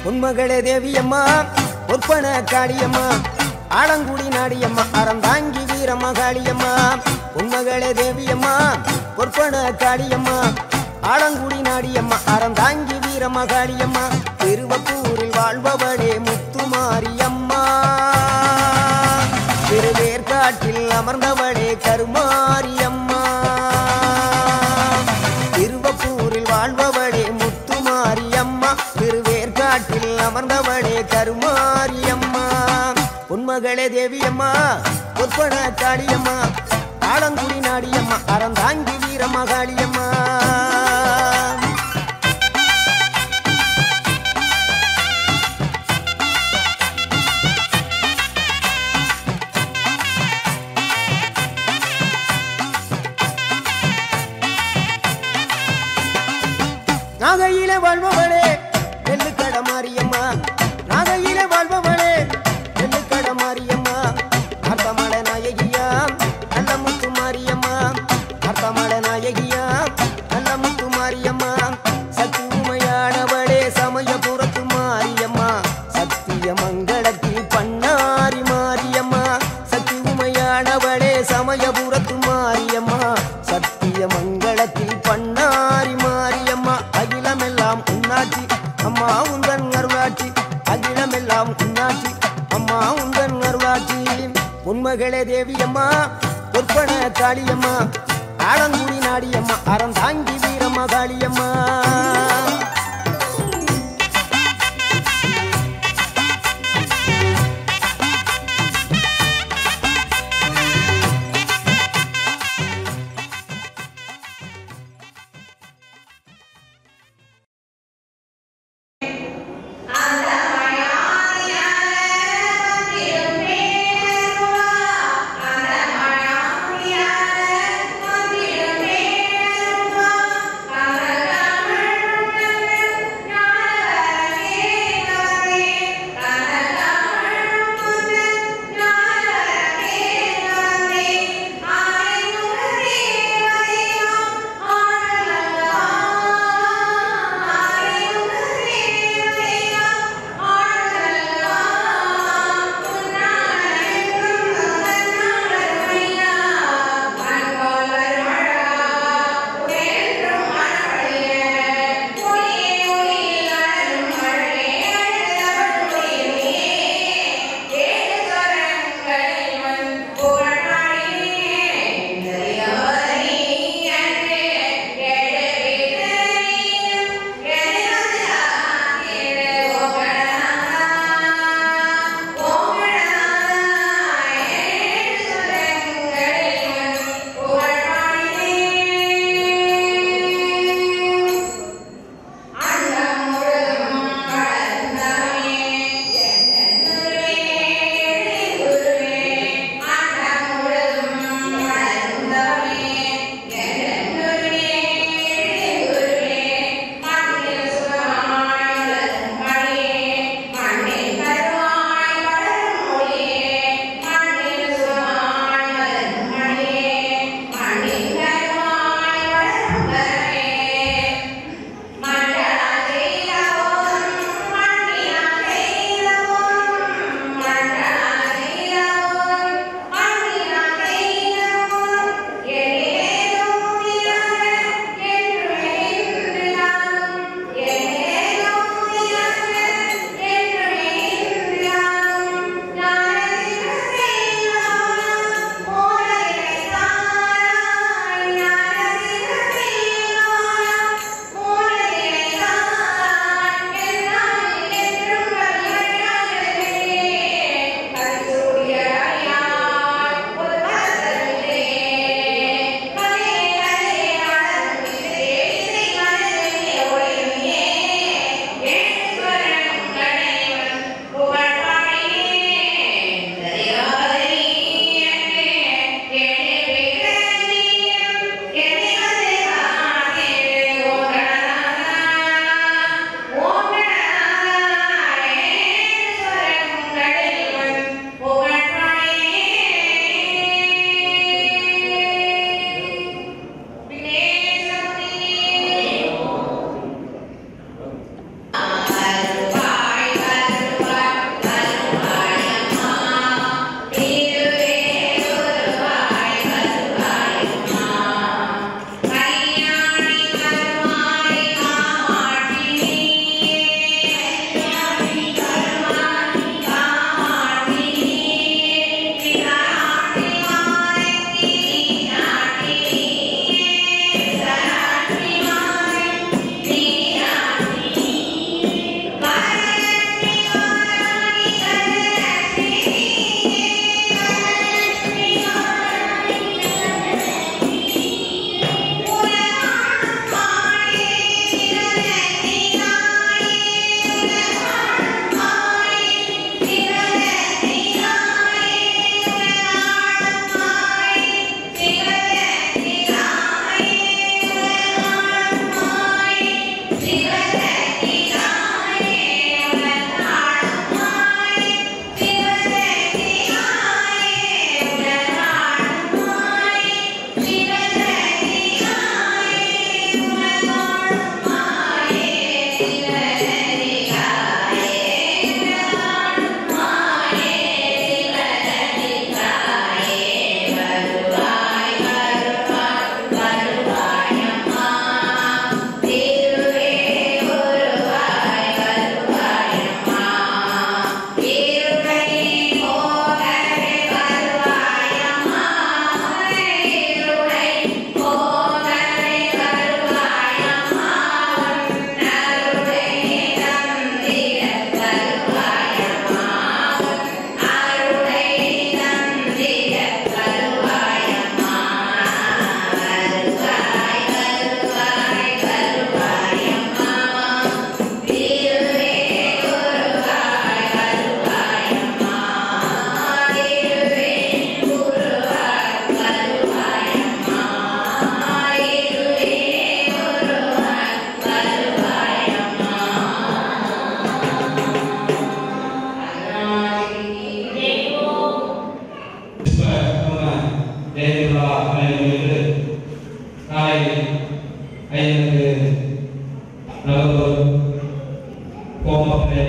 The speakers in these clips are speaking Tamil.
உன்மகளே தேவியம்மா பொற்பன காளியம்மா ஆலங்குடி நாடியம்மா அறந்தாங்கி வீரம்மா காளியம்மா உன்மகளே தேவியம்மா பொற்பன காளியம்மா ஆலங்குடி நாடியம்மா அறந்தாங்கி வீரம்மா காளியம்மா திருவப்பூரில் வாழ்பவளே முத்துமாரியம்மா திருவேற்காட்டில் அமர்ந்தவளே கருமாரியம்மா திருவப்பூரில் வாழ்பவளே முத்துமாரியம்மா திருவேற்காட்டில் அமர்ந்தவளே கருமாரியம்மா உன்மகளே தேவியம்மா பொற்பன காளியம்மா ஆலங்குடி நாடியம்மா அறந்தாங்கி வீரம்மா காளியம்மா நாகையிலே வாழ்பவளே நெல்லுக்கட மாரியம்மா நாகையிலே வாழ்பவளே நெல்லுக்கட மாரியம்மா அர்த்தமல நாயகியா நல்ல முத்து மாரியம்மா அர்த்தமல நாயகியா நல்ல முத்து மாரியம்மா சக்தி உமையானவளே சமயபுரத்து மாரியம்மா சத்திய மங்களத்தில் பண்ணாரி மாரியம்மா சக்தி உமையானவளே சமயபுரத்து மாரியம்மா சத்திய மங்களத்தில் பண்ணாரி மாரியம்மா அகிலமெல்லாம் உன்னாட்சி அம்மா உந்தன் அருளாட்சி அகிலமெல்லாம் உன்னாட்சி அம்மா உந்தன் அருளாட்சி உண்மகளே தேவியம்மா பொற்பன காளியம்மா ஆலங்குடி நாடியம்மா அறந்தாங்கி வீரம்மா காளியம்மா Thank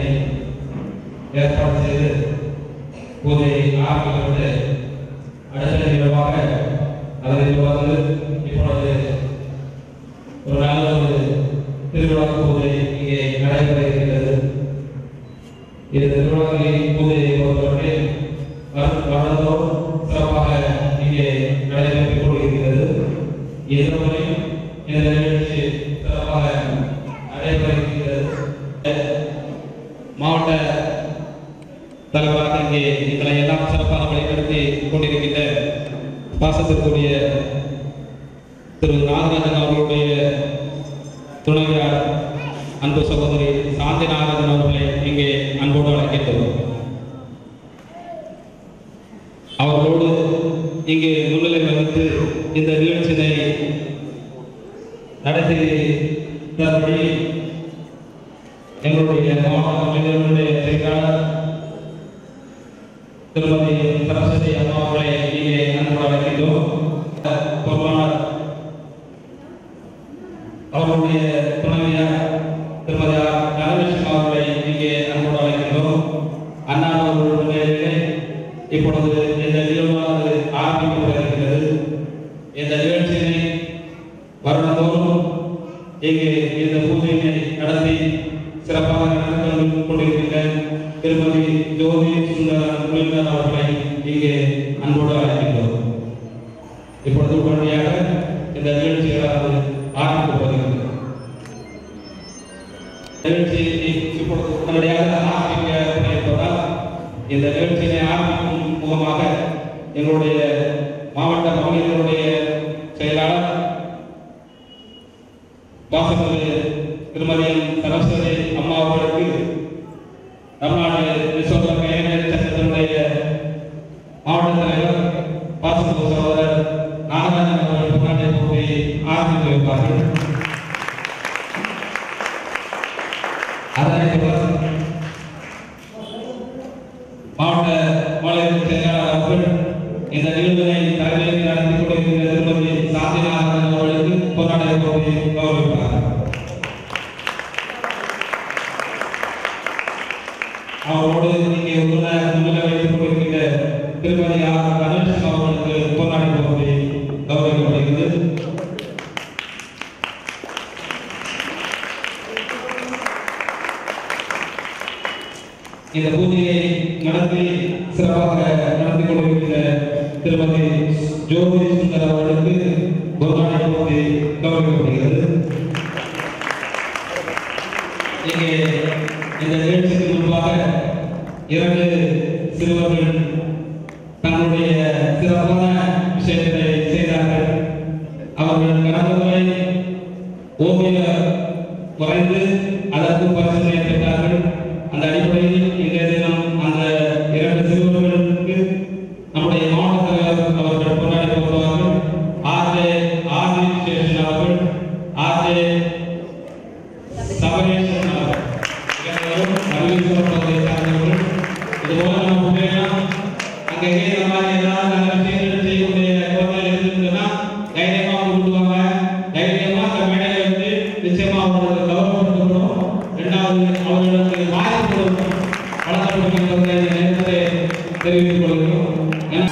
ஏற்பாடு செய்து பூஜையை ஆரம்பிக்கப்பட்டு அடுத்த நிகழ்வாக அதனை தொடர்ந்து இப்பொழுது ஒரு நல்ல ஒரு திருவிழா பூஜை இங்கே நடைபெற இருக்கிறது இந்த திருவிழாக்களின் பூஜையை பொறுத்தவரை வரும் வருடந்தோறும் சிறப்பாக இங்கே நடைபெற்றுக் கொண்டிருக்கிறது இந்த முறையும் இந்த நிகழ்ச்சி சிறப்பாக நடைபெற இருக்கிறது மாவட்ட தலைவராக இங்கே எங்களை எல்லாம் சிறப்பாக வழிநடத்தி கொண்டிருக்கின்ற பாசத்திற்குரிய திரு நாகராஜன் அவர்களுடைய துணைவியார் அன்பு சகோதரி சாந்தி நாகராஜன் அவர்களை இங்கே அன்போடு அழைக்கின்றோம் அவர்களோடு இங்கே முன்னிலை வகித்து இந்த நிகழ்ச்சியை நடத்தி தரும்படி எங்களுடைய மாவட்ட கலைஞர்களுடைய செயலாளர் திருமதி சரஸ்வதி அம்மா அவர்களை இங்கே அன்போடு அழைக்கின்றோம் பொருளாளர் அவர்களுடைய துணைவியார் திருமதி ஆர். தனலட்சுமி அவர்களை இங்கே அன்போடு அழைக்கின்றோம் அண்ணா அவர்களுடைய இப்பொழுது இந்த நிகழ்வானது ஆரம்பிக்கப்பட்டிருக்கிறது இந்த நிகழ்ச்சியினை வருடந்தோறும் இங்கே இந்த பூஜையினை நடத்தி சிறப்பாக நடந்து கொண்டிருக்கின்ற திருமதி ஜோதி சுந்தரம் குளிர்ந்தர் அவர்களை இங்கே அன்போடு அழைக்கின்றோம் இப்பொழுது உடனடியாக இந்த நிகழ்ச்சிகளானது ஆரம்பிக்கப்படுகிறது நிகழ்ச்சியை இப்பொழுது உடனடியாக ஆரம்பிக்க இருப்பதால் இந்த நிகழ்ச்சியை ஆரம்பிக்கும் முகமாக எங்களுடைய மாவட்ட மாநிலங்களுடைய செயலாளர் வாசகர் திருமதி சரஸ்வதி அம்மா அவர்களுக்கு தமிழ்நாடு விஸ்வகர கைவினை சங்கத்தினுடைய மாவட்ட தலைவர் வாசகர் சகோதரர் நாகராஜன் அவர்கள் முன்னாடி போய் ஆரம்பித்து வைப்பார்கள் அதனைத் தொடர்ந்து மாவட்ட மாநில செயலாளர் அவர்கள் இந்த நிகழ்வினை தலைமையில் நடத்தி கொண்டிருக்கின்ற திருமதி சாந்திநாதன் அவர்களுக்கு பொன்னாடை போட்டி கௌரவிப்பார் அவரோடு இங்கே உள்ள முன்னிலை வைத்துக் கொண்டிருக்கின்ற திருமதி ஆர் தனலட்சுமி அவர்களுக்கு பொன்னாடை போட்டி கௌரவிக்கப்படுகிறது இந்த பூஜையை நடத்தி சிறப்பாக நடத்தி கொண்டிருக்கிற திருமதி ஜோதி சுந்தர் அவர்களுக்கு பொருளாதார போட்டி கௌரவிக்கப்படுகிறது இங்கே இந்த நிகழ்ச்சிக்கு முன்பாக இரண்டு சிறுவர்கள் தங்களுடைய சிறப்பான விஷயத்தை செய்தார்கள் அவர்கள் கடந்த முறை ஓவிய வரைந்து அதற்கு பரிசோதனை பெற்றார்கள் அந்த அடிப்படையில் இன்றைய தினம் அந்த இரண்டு சிறுவர்களுக்கு நம்முடைய மாவட்ட தலைவர் அவர்கள் கொண்டாடி வருவார்கள் ஆர்ஜே ஆர்ஜி ஸ்டேஷன் அவர்கள் ஆர்ஜே சபரேஷன் அவர்கள் இவர்களும் அறிவியல் பகுதியை சார்ந்தவர்கள் இதுபோல நம்ம பிள்ளைகளாம் அங்கங்கே இந்த மாதிரி ஏதாவது நல்ல விஷயங்கள் செய்யக்கூடிய குழந்தைகள் இருந்துச்சுன்னா தைரியமா கூப்பிடுவாங்க தைரியமா அந்த மேடையில வந்து நிச்சயமா அவர்களுக்கு கௌரவப்படுத்தப்படும் இரண்டாவது அவர்களுக்கு வாய்ப்பு கொடுக்கும் வழங்கப்படும் என்பதை இந்த நேரத்தை தெரிவித்துக் கொள்கிறோம் ஏன்னா,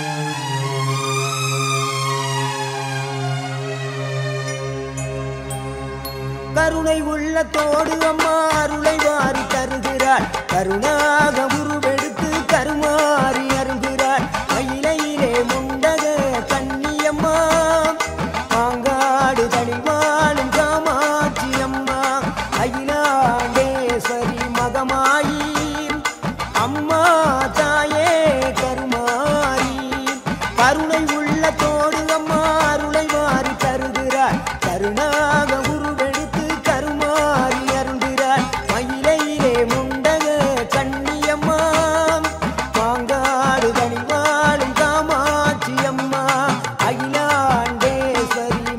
கருணை உள்ளத்தோடு அம்மா அருளை வாரி தருகிறாள் கருணாக உருவெடுத்து கருமாறி அருகிறாள் மயிலையிலே முண்டக கன்னியம்மா மாங்காடு தனிவாழும் காமாட்சி அம்மா அகிலாண்டேஸ்வரி மகமாயி அம்மா தாயே கருமாரி கருணை உள்ளத்தோடு அம்மா அருளை வாரி தருகிறாள் கருணாக உருவெடுத்து கருமாறி அருள்கிறாள் மயிலையிலே முண்டக கண்ணியம்மா மாங்காடு தனிவாழும் காமாட்சி அம்மா அகிலாண்டேஸ்வரி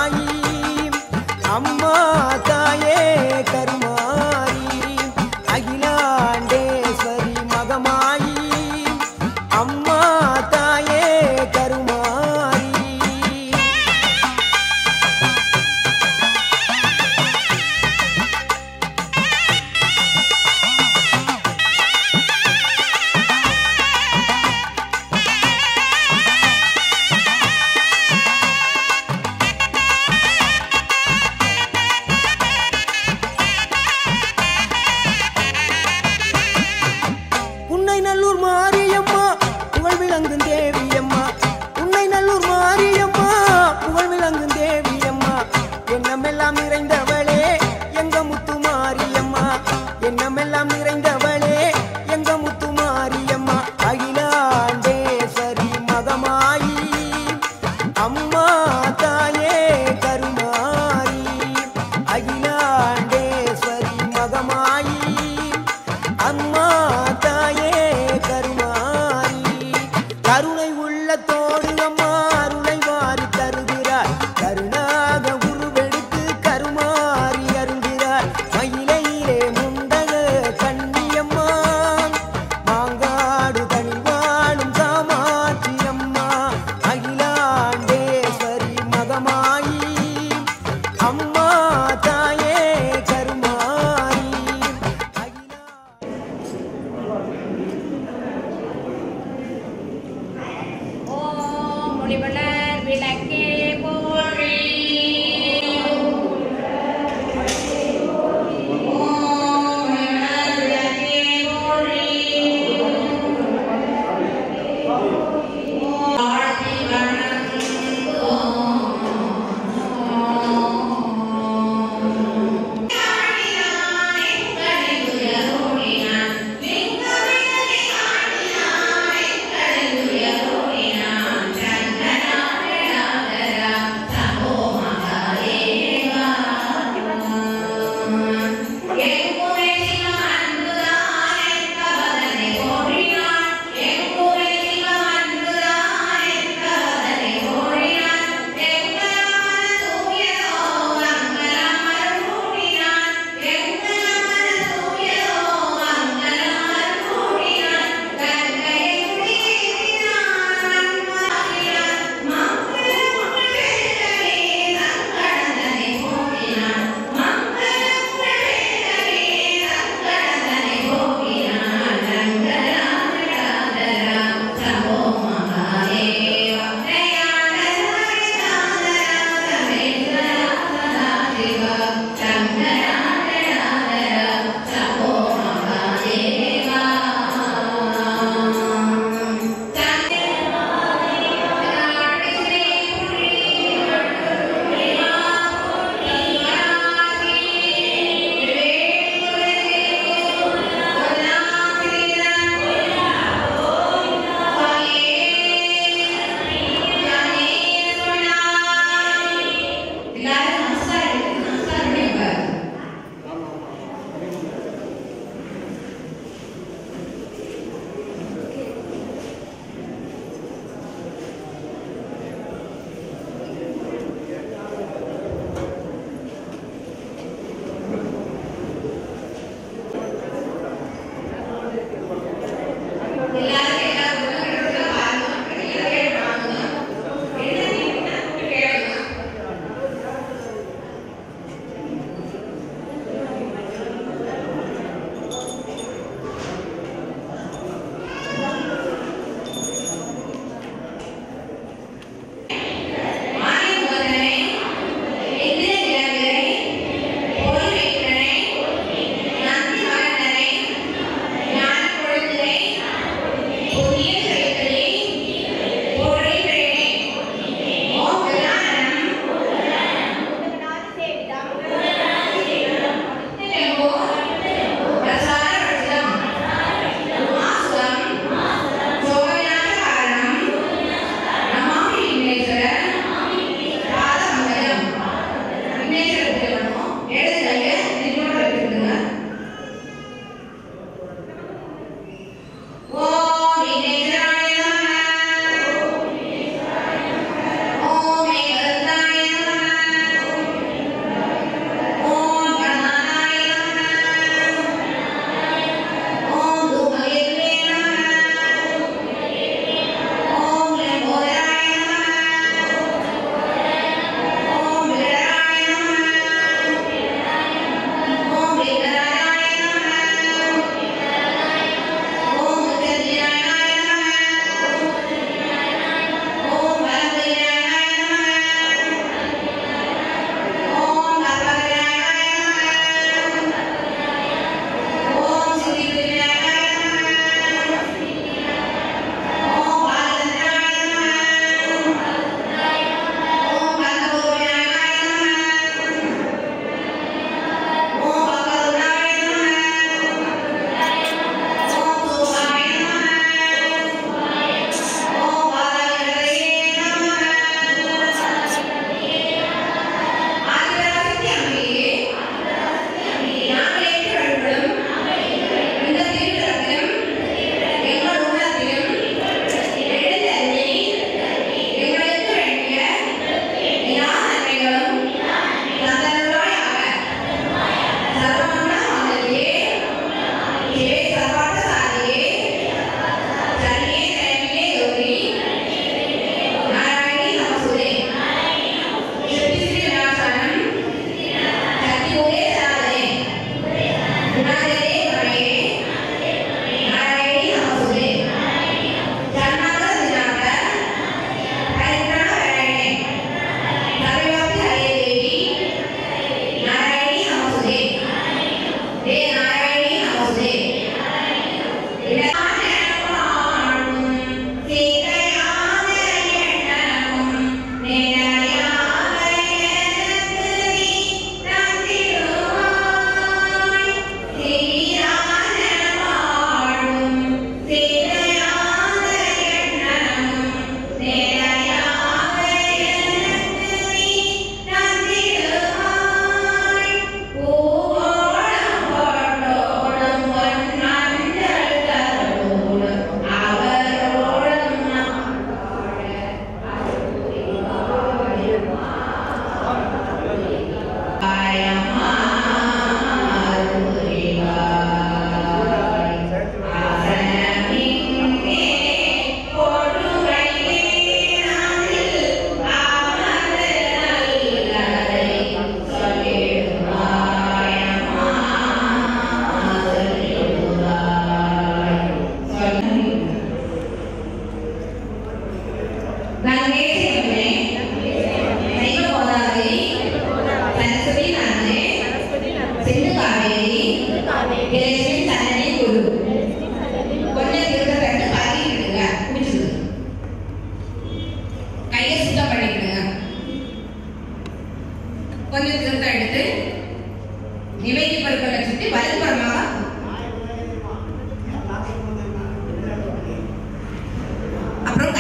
மகமாயி அம்மா தாயே கருமாரி அகில எல்லாம் நிறைந்தவளே எங்க முத்து மாரியம்மா அகிலாண்டேஸ்வரி மகமாயி அம்மா தாயே கருமாரி அகிலாண்டேஸ்வரி மகமாயி அம்மா தாயே கருமாரி கருணை உள்ளத்தோடு அம்மா அருளை வாரி தருகிறார் கருணாக உருவெடுத்து கருமாறி அருள்கிறார் மயிலையிலே முண்டக கண்ணியம்மா மாங்காடு தனில் வாழும் காமாட்சி அம்மா அகிலாண்டேஸ்வரி மகமாயி அம்மா தாயே கருமாரி அகிலா ஓம் ஒளிவளர் விளக்கே போற்றி ஓம் ஒளிவளர் விளக்கே போற்றி வாழ்த்தி வணங்குவோம்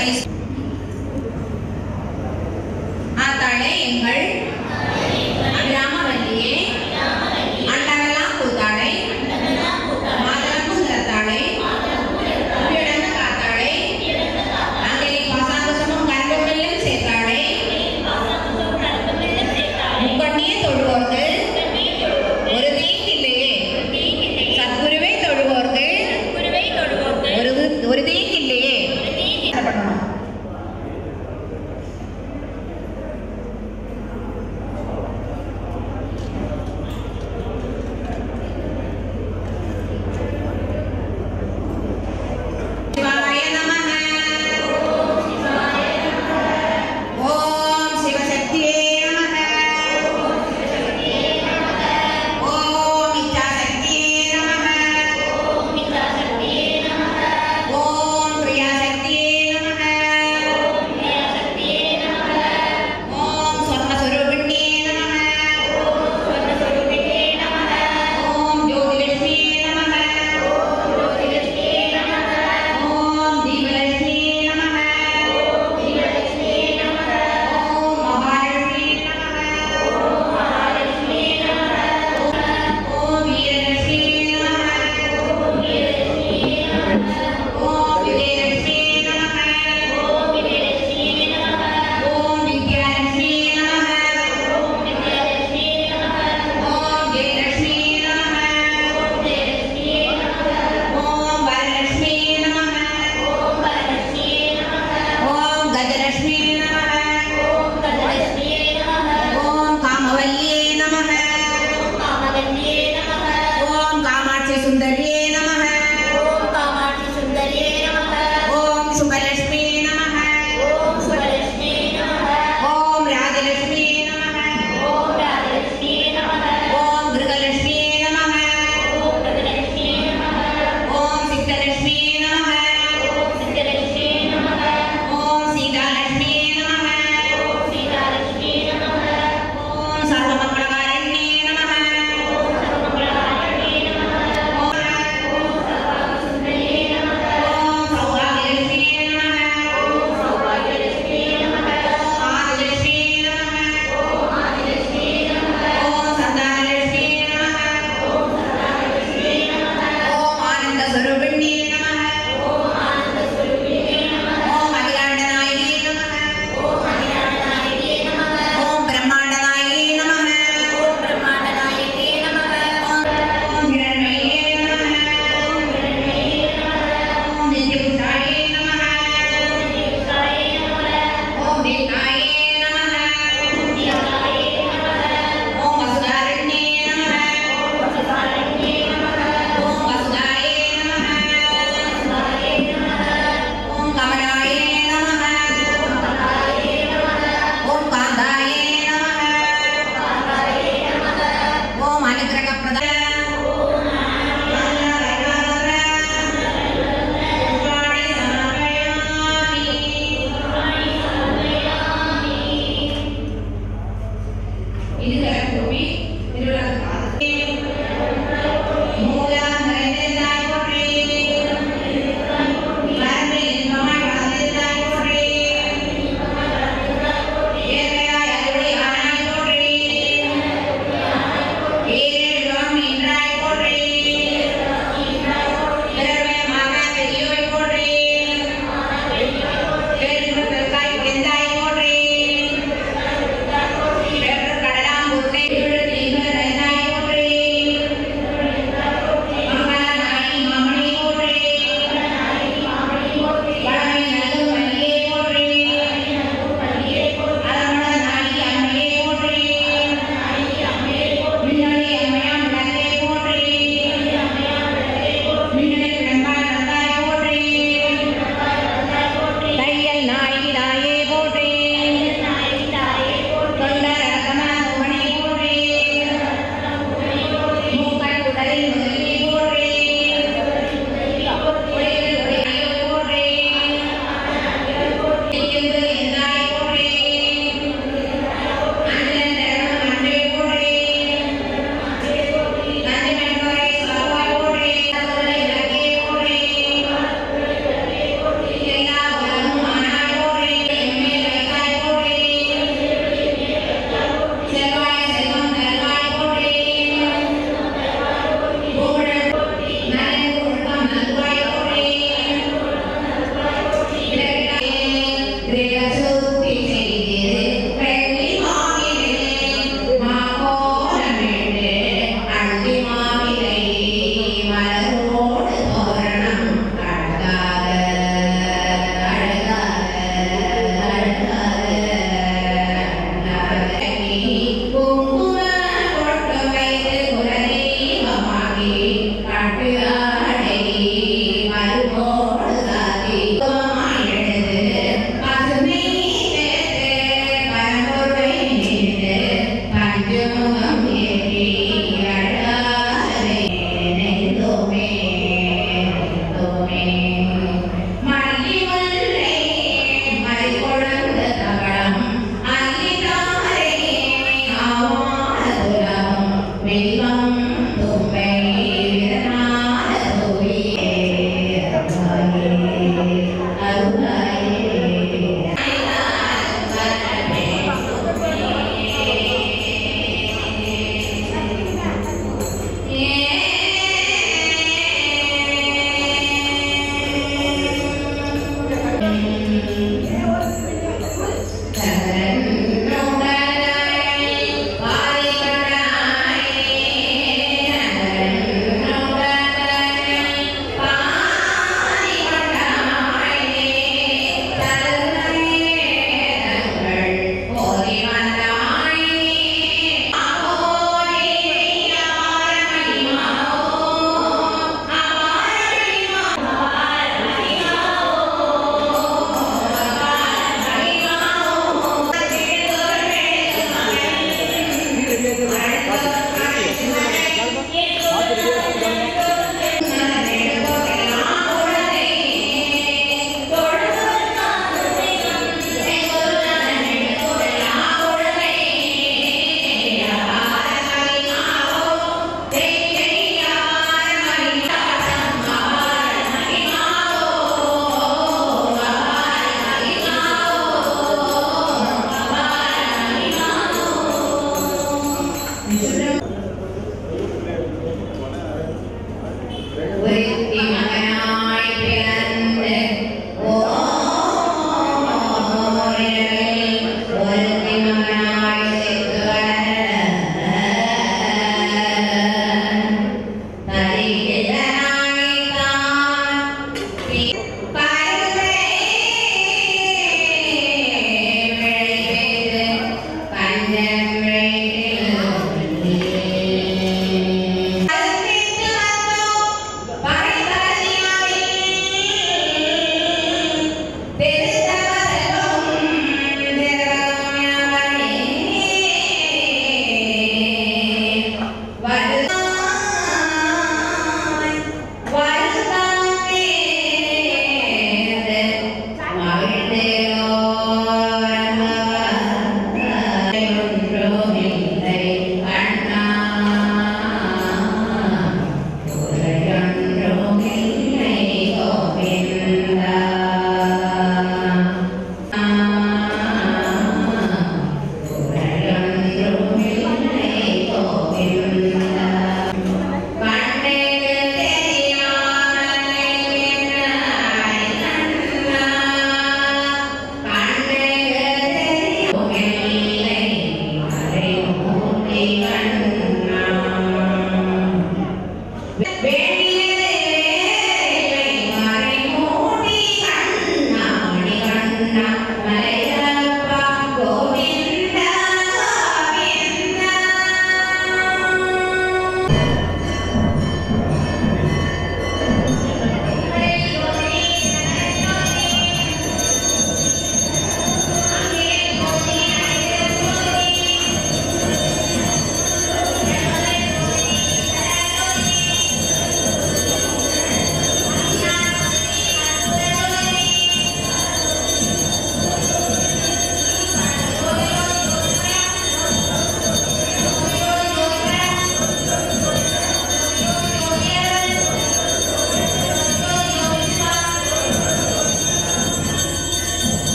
ஐஸ் ஆத்தாளே எங்கள் கிராமவல்லியே அண்டரெல்லாம் கூத்தாளை மாதளம்பு நிறத்தாளை உயிரிழந்த காத்தாளை அங்கே பாசாங்குசமும் கரும்பும் சேர்த்தாளை முக்கண்ணியே தொழுவோர்கள் ஒரு தீங்கில்லையே சத்குருவை தொழுவோர்கள் ஒரு ஒரு தீங்கில்லையே பண்ணணும் சிவாய நமः ஓம் சிவசக்தியே நமः ஓம் இச்சாசக்தியே நமः ஓம் பிரியாசக்தியே நமः ஓம் சொர்ணஸ்வரூபிண்யே நமः ஓம் ஜோதிலட்சுமியே நமः ஓம் தீபலட்சுமி நமः ஓம் மகாலட்சுமி நமः ஓம் வீரலட்சுமி நமः ஓம் விஜயலட்சுமி நமः ஓம் வித்யாலட்சுமி நமः ஓம் ஜெயலட்சுமி நமः ஓம் வரலட்சுமி நமः ஓம் கஜலட்சுமி நமः ஓம் காமவல்லியே நமः ஓம் காமாட்சி சுந்தரியே நமः ஓம் சுபலட்சுமி நமः ஓம் ராஜலட்சுமி நமः ஓம் கிருகலட்சுமி நமः ஓம் சித்தலட்சுமி நமः ஓம் சீதாலட்சுமி நமः ஓம் சர்வமங்களகாரிண்யே நமः ஓம் சௌபாகியலட்சுமி நமः ஓம் ஆதிலட்சுமி நமः ஓம் சந்தானலட்சுமி நமः ஓம் ஆனந்த ஸ்வரூபிண்யே நமः ஓம் அகிலாண்டநாயகி நமः ஓம் பிரம்மாண்டநாயகி நமः ஓம் ஹிரண்மயே நமः ஓம் நித்யபுத்தாயே நமः ஓம் தீர்க்காயே நமः ஓம் வசுதாரண்யே நமः ஓம் வசுதாயே நமः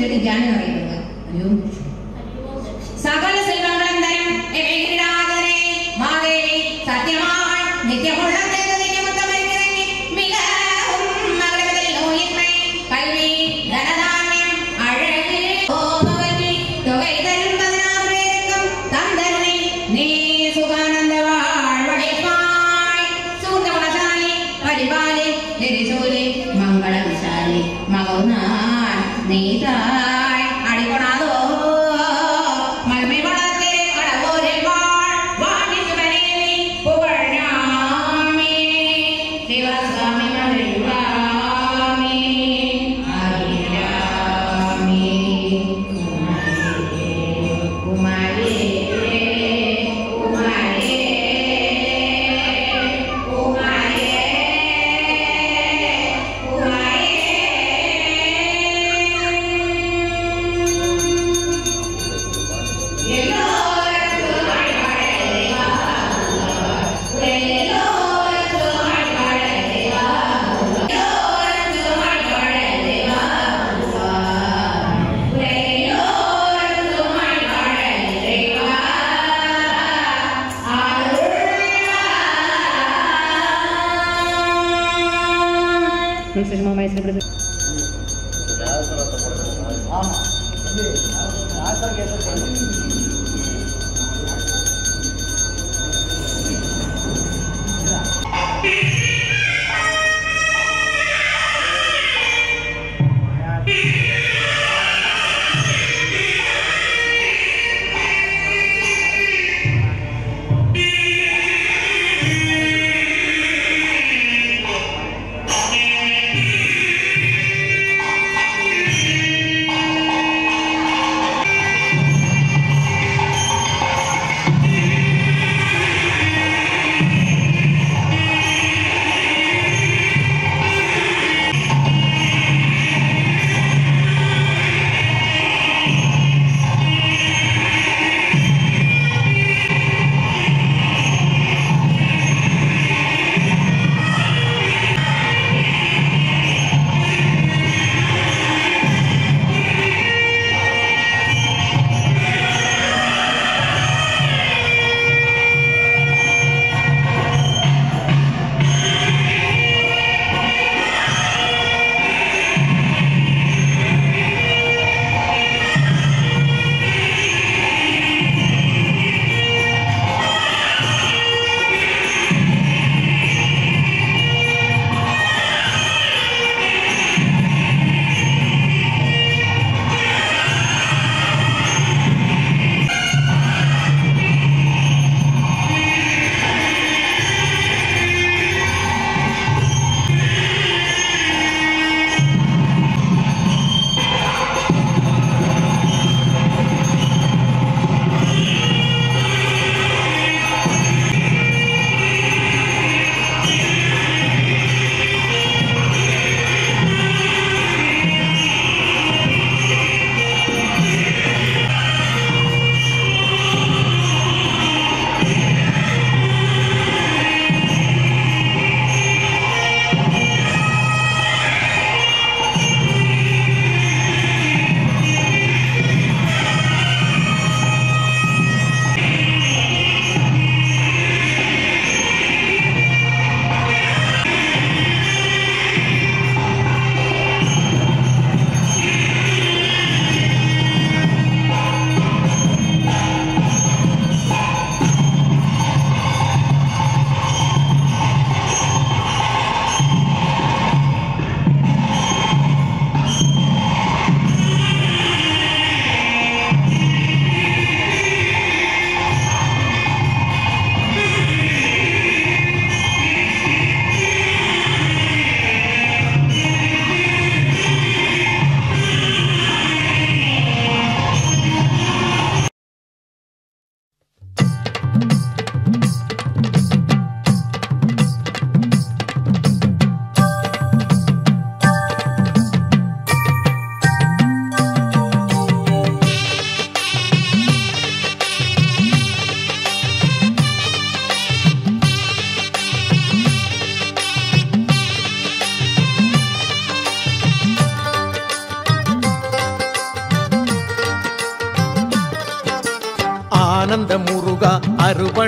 ചൊല്ലി ധ്യാനം അറിയുന്നത് അയ്യോ സകല സെൽവങ്ങളും തരം എവൈകിടാതരെ മാതേവി സത്യമായി നിത്യമുള്ള നിത്യമുത്തമരിക്കുന്നതിന് മികവും മകളത്തിൽ നൂയിന്മൈ കൽവി ധനധാന്യം അഴക് ഓമവറ്റി തുകை തരും പതിനാറ് പേർക്കും തന്തരുണി നീ സുഖാനന്ദ വാഴ്വഴിപ്പായി സൂർഗുണശാലി പരിപാലി ലരിശൂലി മംഗളവിശാലി മകൗനാൻ നീതായ് അടികൊണാതോ മൽമി വളർത്തേ കടവൂരിൽ വാൾ വാണിസുവനേ നീ പുകഴ്നാമേ ശിവസ്വാമി മഹിഴ്വാമേ ആയിരാമേ കുമാരേ കുമാരേ കുമാരേ Thank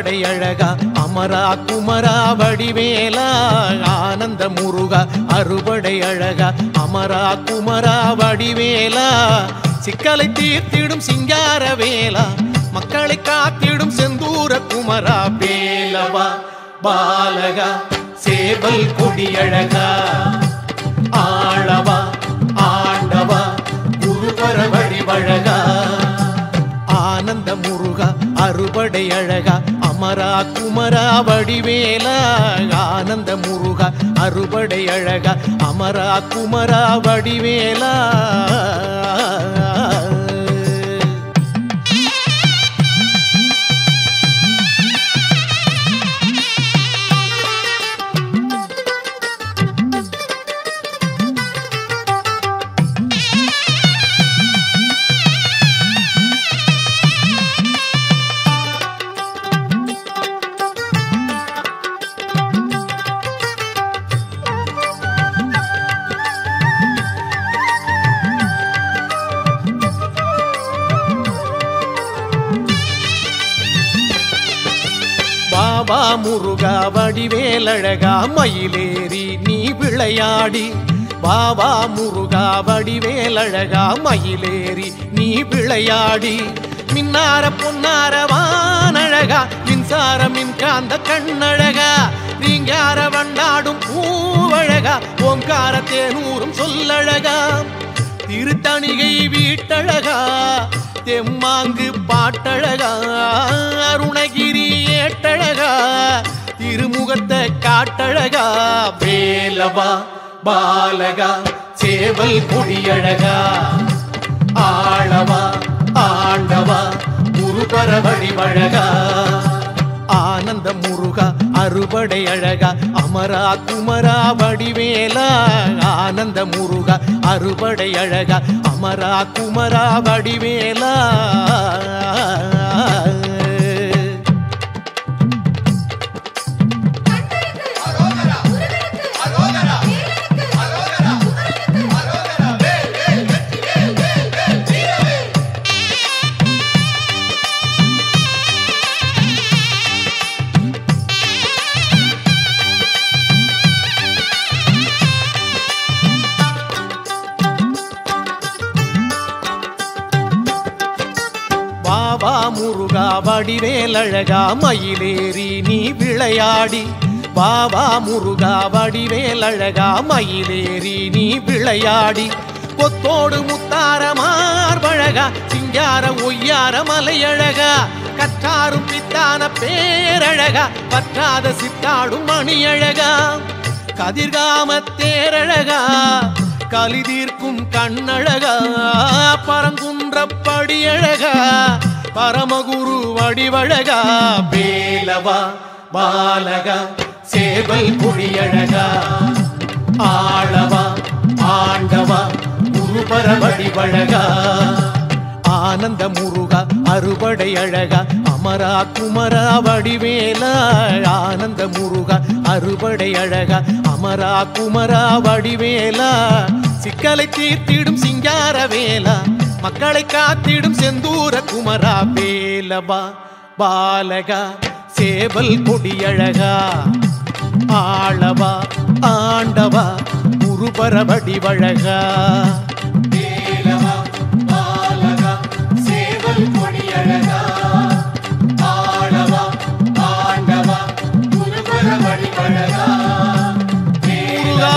அறுபடை அழகா அமரா குமரா வடிவேலா ஆனந்த முருகா அறுபடை அழகா அமரா குமரா வடிவேலா சிக்கலை தீர்த்திடும் சிங்கார வேலா மக்களை காத்திடும் செந்தூர குமரா வேலவா பாலகா சேவல் கொடியழகா ஆளவா ஆண்டவா குருபர வடிவழகா ஆனந்த முருகா அறுபடை அழகா அமரா குமரா வடிவேலா ஆனந்த முருகா அறுபடை அழகா அமரா குமரா வடிவேலா பாபா முருகா வடிவேலழகா மயிலேறி நீ விளையாடி பாபா முருகா வடிவேலழகா மயிலேறி நீ விளையாடி மின்னார பொன்னார வானழகா மின்சார மின்காந்த கண்ணழகா ரீங்கார வண்டாடும் பூவழகா ஓங்கார தேனூரும் சொல்லழகா திருத்தணிகை வீட்டழகா தெம்மாங்கு பாட்டழகா அருணகிரி ஏட்டழகா திருமுகத்தை காட்டழகா வேலவா பாலகா சேவல் கொடியழகா ஆளவா ஆண்டவா குருபர வடிவழகா ஆனந்த முருகா அறுபடை அழகா அமரா குமரா வடிவேலா ஆனந்த முருகா அறுபடை அழகா அமரா குமரா வடிவேலா பாபா முருகா வடிவேலழகா மயிலேறி நீ விளையாடி பாபா முருகா வடிவேலழகா மயிலேறி நீ விளையாடி கொத்தோடு முத்தார மார்பழகா சிங்கார ஒய்யார மலையழகா கற்றாரும் பித்தான பேரழகா பற்றாத சித்தாடும் மணியழகா கதிர்காம தேரழகா கலிதீர்க்கும் கண்ணழகா பரங்குன்றப்படி அழகா பரமகுரு வடிவழகா வேலவா பாலகா சேவல் குடியழகா ஆளவா ஆண்டவா குருபர வடிவழகா ஆனந்த முருகா அறுபடை அழகா அமரா குமரா வடிவேலா ஆனந்த முருகா அறுபடை அழகா அமரா குமரா வடிவேலா சிக்கலை தீர்த்திடும் சிங்கார வேலா மக்களை காத்திடும் செந்தூர குமரா வேலவா பாலகா சேவல் கொடியழகா ஆளவா ஆண்டவா குருபர வடிவழகா வேலவா பாலகா சேவல் கொடியழகா ஆளவா ஆண்டவா குருபர வடிவழகா முருகா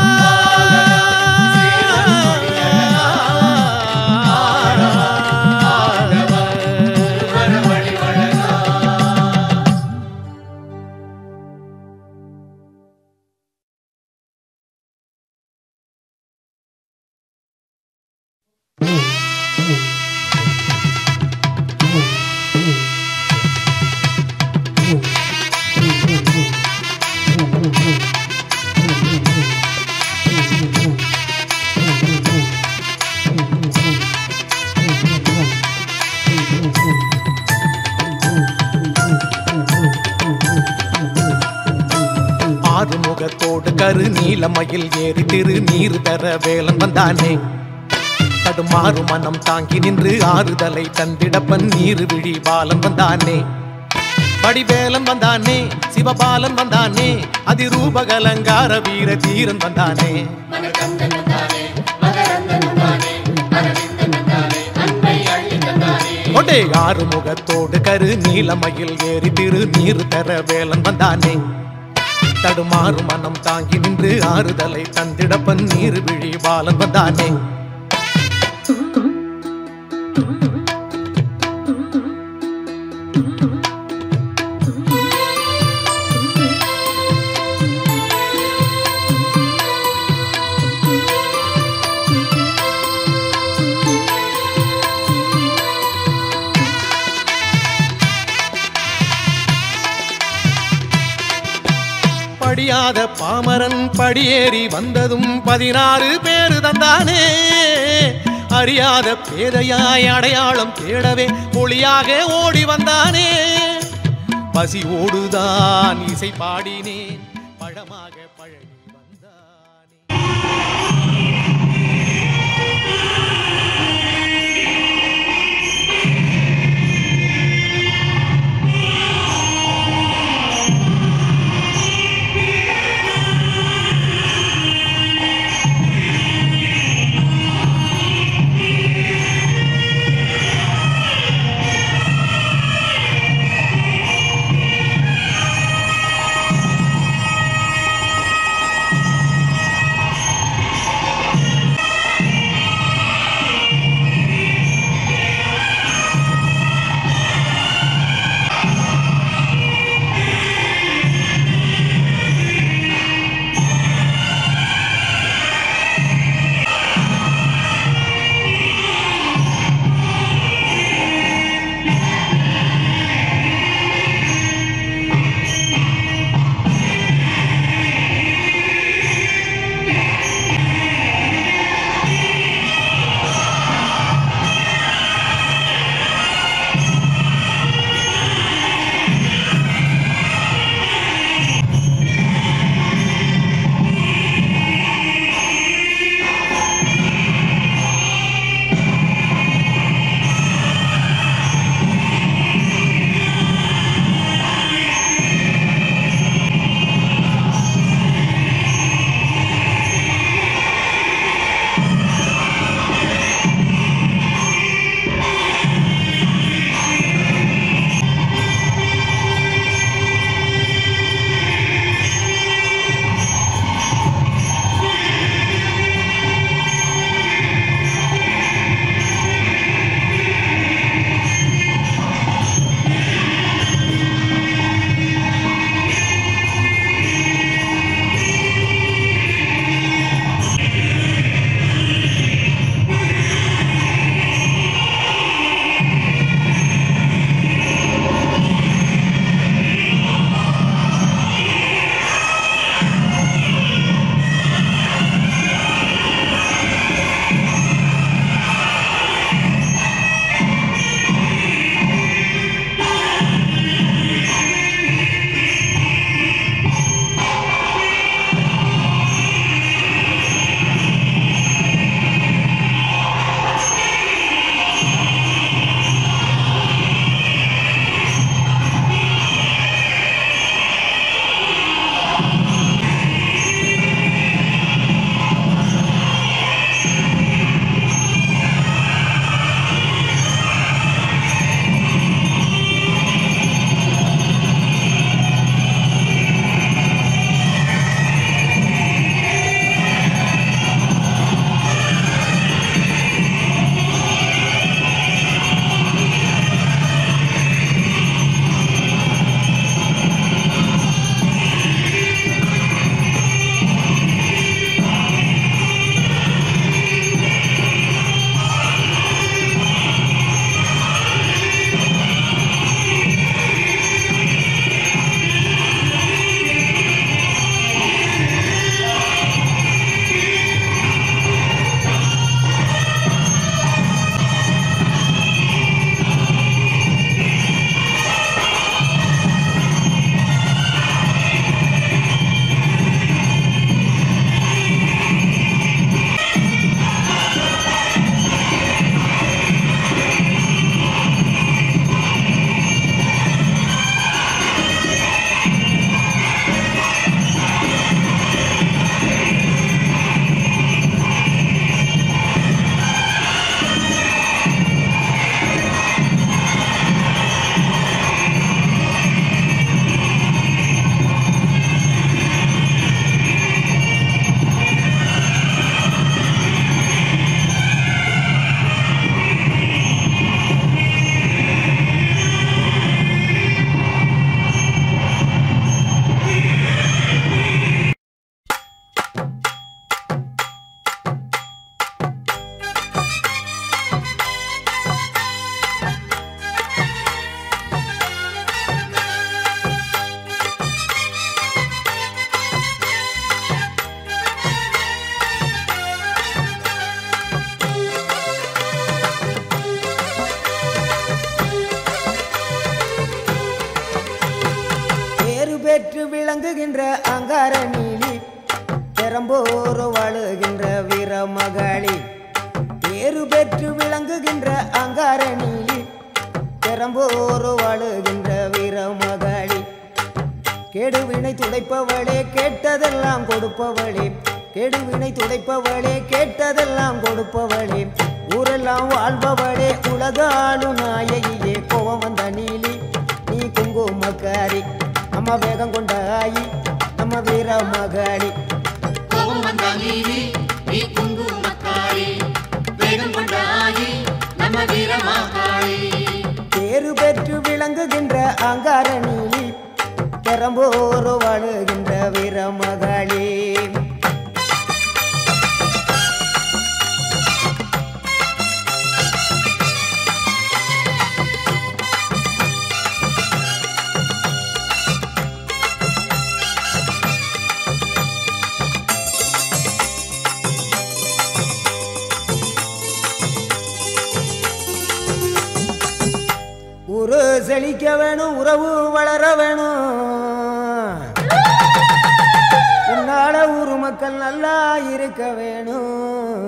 ஆறுமுகத்தோடு கரு நீலமயில் ஏறி திரு நீர் தர வேலன் வந்தானே தடுமாறு மனம் தாங்கி நின்று ஆறுதலை தந்திடப்பன் நீர் விழி பாலன் வந்தானே வடிவேலன் வந்தானே சிவபாலன் வந்தானே அதிரூபகலங்கார வீர தீரன் வந்தானே கொண்டே ஆறு முகத்தோடு கரு நீலமயில் ஏறி திரு நீர் தர வேலன் வந்தானே தடுமாறு மனம் தாங்கி நின்று ஆறுதலை தந்திடப்பன் நீர் விழி பாலன் வந்தானே படியாத பாமரன் படியேறி வந்ததும் பதினாறு பேரு தந்தானே அறியாத பேதையாய் அடையாளம் தேடவே ஒளியாக ஓடி வந்தானே பசி ஓடுதான் இசை பாடினேன் பழமாக பழகி வந்தானே பெற்று விளங்குகின்ற அங்கார நீலி பெரம்போரு வாழுகின்ற வீரமகளி பேரு பெற்று விளங்குகின்ற அங்கார நீலி பெரம்போரு வாழுகின்ற வீரமகளி கெடுவினை துடைப்பவளே கேட்டதெல்லாம் கொடுப்பவளே கெடுவினை துடைப்பவளே கேட்டதெல்லாம் கொடுப்பவளே ஊரெல்லாம் வாழ்பவளே உலகாளும் நாயகியே கோவம் வந்த நீலி நீ குங்குமக்காரி நம்ம வேகம் கொண்ட ஆயி நம்ம வீர மகாளி கோபம் வந்த நீதி நீ குங்குமக்காரி வேகம் கொண்ட ஆகி நம்ம வீரமாகாளி பேரு பெற்று விளங்குகின்ற அங்கார நீலி பெரம்போரு வாழுகின்ற வீர மகாளி ஊரு செழிக்க வேணும் உறவு வளர வேணும் உன்னால ஊரு மக்கள் நல்லா இருக்க வேணும்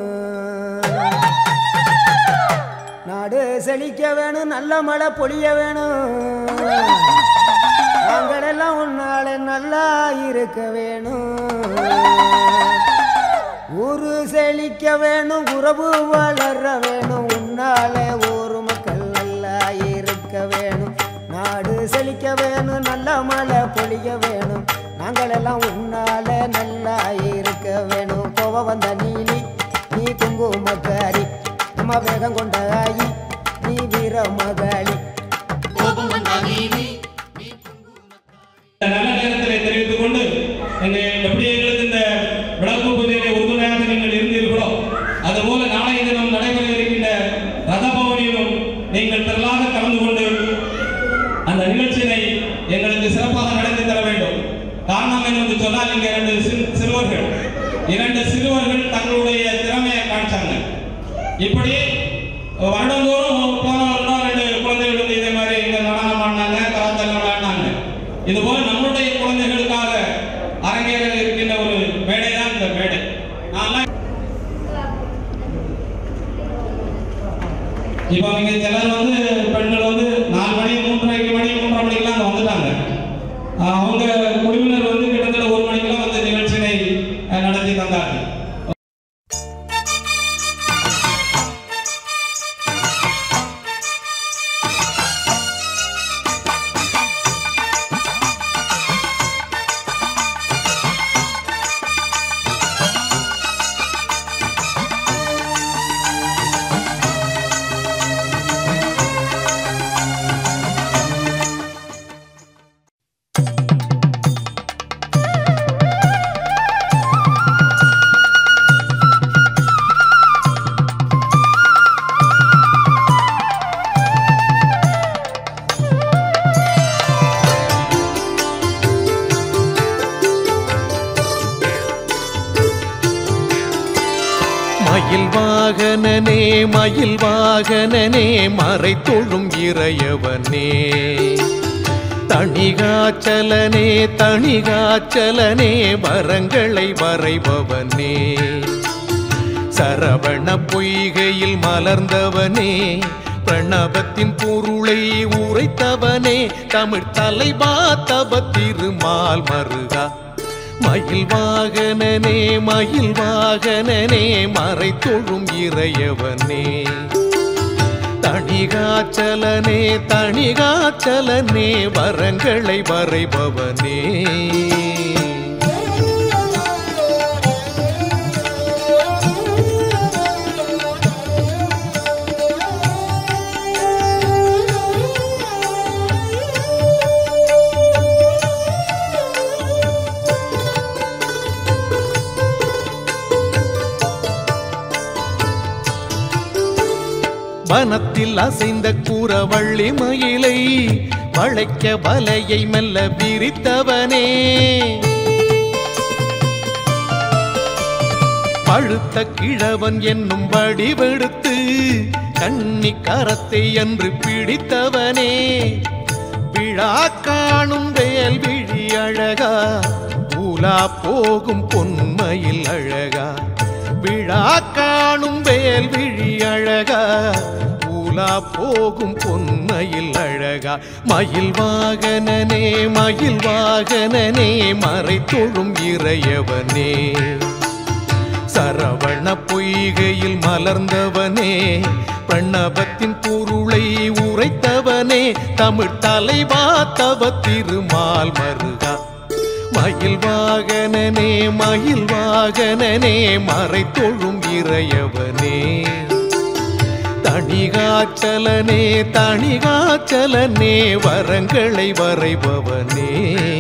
நாடு செழிக்க வேணும் நல்ல மழை பொழிய வேணும் நாங்களெல்லாம் உன்னால நல்லா இருக்க வேணும் ஊரு செழிக்க வேணும் உறவு வளர வேணும் உன்னால ஊரு மக்கள் நல்லா இருக்க வேணும் நாடு செழிக்க வேணும் நல்ல மழை பொழிய வேணும் நாங்களெல்லாம் உன்னால நல்லா இருக்க வேணும் கோவ வந்த நீலி நீ குங்குமக்காரி நம்ம வேகம் கொண்ட ஆயி நீ வீர மகாளி கோபம் வந்த நீதி இந்த நல்ல நேரத்திலே தெரிவித்துக் கொண்டு எங்கள் எப்படி எங்களுக்கு இந்த விளக்கு பூஜையிலே உறுதுணையாக நீங்கள் இருந்தீர்களோ அதுபோல நாளைய தினம் நடைபெற இருக்கின்ற ரத பவனியிலும் நீங்கள் திரளாக கலந்து கொண்டு அந்த நிகழ்ச்சியினை எங்களுக்கு சிறப்பாக நடத்தி தர வேண்டும் காரணம் என்னவென்று சொன்னால் இங்கே இரண்டு சிறு- சிறுவர்கள் இரண்டு சிறுவர்கள் தங்களுடைய திறமையை காமிச்சாங்க இப்படி வருடந்தோறும் போன வருடம் ரெண்டு குழந்தைகள் வந்து இதே மாதிரி இங்க நடனம் ஆடினாங்க கலாச்சாரம் விளையாடினாங்க இது போல நம்மளுடைய குழந்தைகளுக்காக அரங்கேற இருக்கின்ற ஒரு மேடை தான் இந்த மேடை நான் இப்போ இங்க சிலர் வந்து பெண்கள் வந்து நாலு மணி மூன்றரைக்கு மணி மூன்றரை மணிக்கெல்லாம் அங்க வந்துட்டாங்க ஆஹ் அவங்க குழுவினர் வந்து கிட்டத்தட்ட ஒரு மணிக்கெல்லாம் வந்து நிகழ்ச்சியினை அஹ், நடத்தி தந்தார்கள் மயில் வாகனனே மயில் வாகனனே மறை தொழும் இறையவனே தணிகாச்சலனே தணிகாச்சலனே வரங்களை வரைபவனே சரவண பொய்கையில் மலர்ந்தவனே பிரணவத்தின் பொருளை உரைத்தவனே தமிழ் தலைவா தவ திருமால் மருகா மயில் வாகனனே மயில் வாகனனே மறை தொழும் இறையவனே தணிகாச்சலனே தணிகாச்சலனே வரங்களை வரைபவனே வனத்தில் அசைந்த கூறவள்ளி மயிலை வளைக்க வலையை மெல்ல விரித்தவனே பழுத்த கிழவன் என்னும் வடிவெடுத்து கண்ணி கரத்தை என்று பிடித்தவனே விழா காணும் வேல் விழி அழகா ஊலா போகும் பொன்மையில் அழகா விழா காணும் வேல் விழி அழகா ஊலா போகும் பொன்மையில் அழகா மயில் வாகனனே மயில் வாகனனே மறை தொழும் இறையவனே சரவண பொய்கையில் மலர்ந்தவனே பிரணவத்தின் பொருளை உரைத்தவனே தமிழ் தலைவா தவ திருமால் மருகா மயில் வாகனனே மயில் வாகனனே மறை தொழும் இறையவனே தணிகாச்சலனே தணிகாச்சலனே வரங்களை வரைபவனே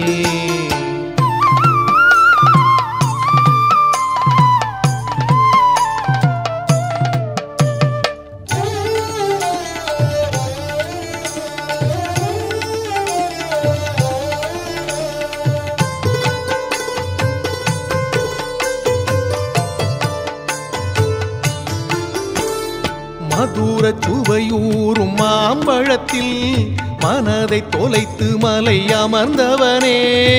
மதுர சுவையூறும் மாம்பழத்தில் மனதை தொலைத்து மலை அமர்ந்தவனே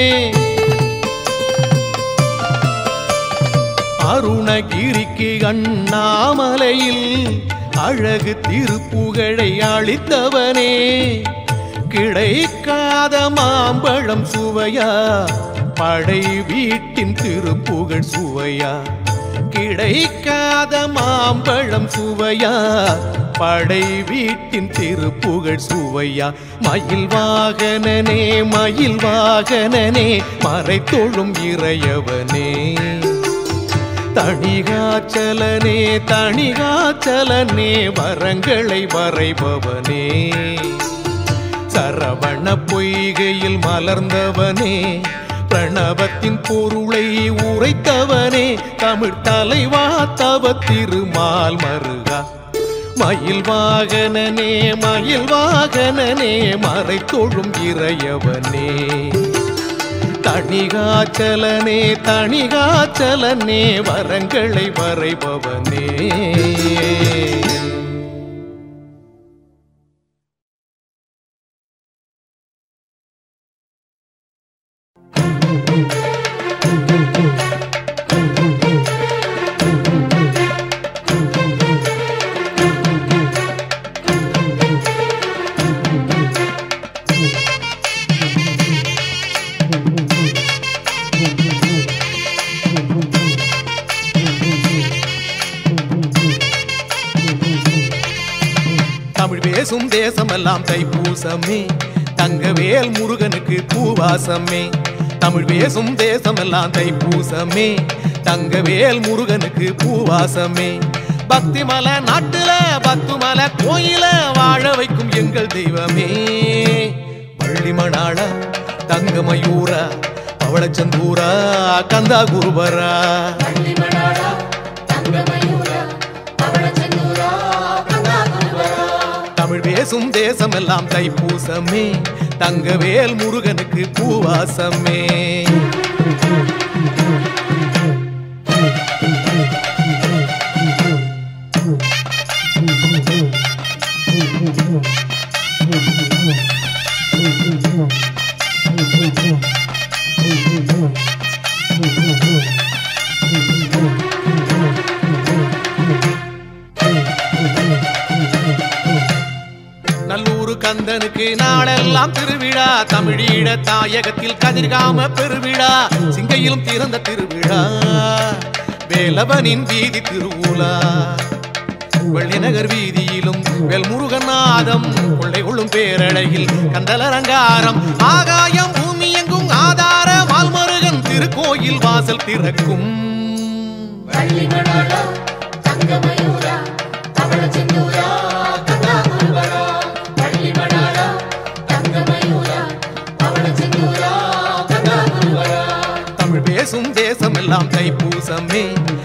அருணகிரிக்கு அண்ணாமலையில் அழகு திருப்புகழை அளித்தவனே கிடைக்காத மாம்பழம் சுவையா படை வீட்டின் திருப்புகழ் சுவையா கிடைக்காத மாம்பழம் சுவையா படை வீட்டின் திருப்புகழ் சுவையா மயில் வாகனனே மயில் வாகனனே மறை தொழும் இறையவனே தணிகாச்சலனே தணிகாச்சலனே வரங்களை வரைபவனே சரவண பொய்கையில் மலர்ந்தவனே பிரணவத்தின் பொருளை உரைத்தவனே தமிழ் தலைவா தவ திருமால் மருகா மயில் வாகனனே மயில் வாகனனே மறை தொழும் இறையவனே தணிகாச்சலனே தணிகாச்சலனே வரங்களை வரைபவனே தமிழ் பேசும் தேசமெல்லாம் தைப்பூசமே தங்கவேல் முருகனுக்கு பூவாசமே தமிழ் பேசும் தேசமெல்லாம் தைப்பூசமே தங்கவேல் முருகனுக்கு பூவாசமே பக்தி மலை நாட்டுல பத்து மலை கோயில வாழ வைக்கும் எங்கள் தெய்வமே பள்ளிமணாளா தங்கமயூரா பவளச்சந்தூரா கந்தா குருபரா தமிழ் பேசும் தேசமெல்லாம் தைப்பூசமே தங்கவேல் முருகனுக்கு பூவாசமே நல்லூரு கந்தனுக்கு நாளெல்லாம் திருவிழா தமிழீழ தாயகத்தில் கதிர்காம பெருவிழா சிங்கையிலும் திறந்த திருவிழா வேலவனின் வீதி திருவுலா வெள்ளிநகர் வீதியிலும் வெல்முருகன் நாதம் கொள்ளை கொள்ளும் பேரழகில் கந்தலரங்காரம் ஆகாயம் பூமி எங்கும் ஆதார மால்மருகன் திருக்கோயில் வாசல் திறக்கும் தமிழ் பேசும் தேசமெல்லாம் தைப்பூசமே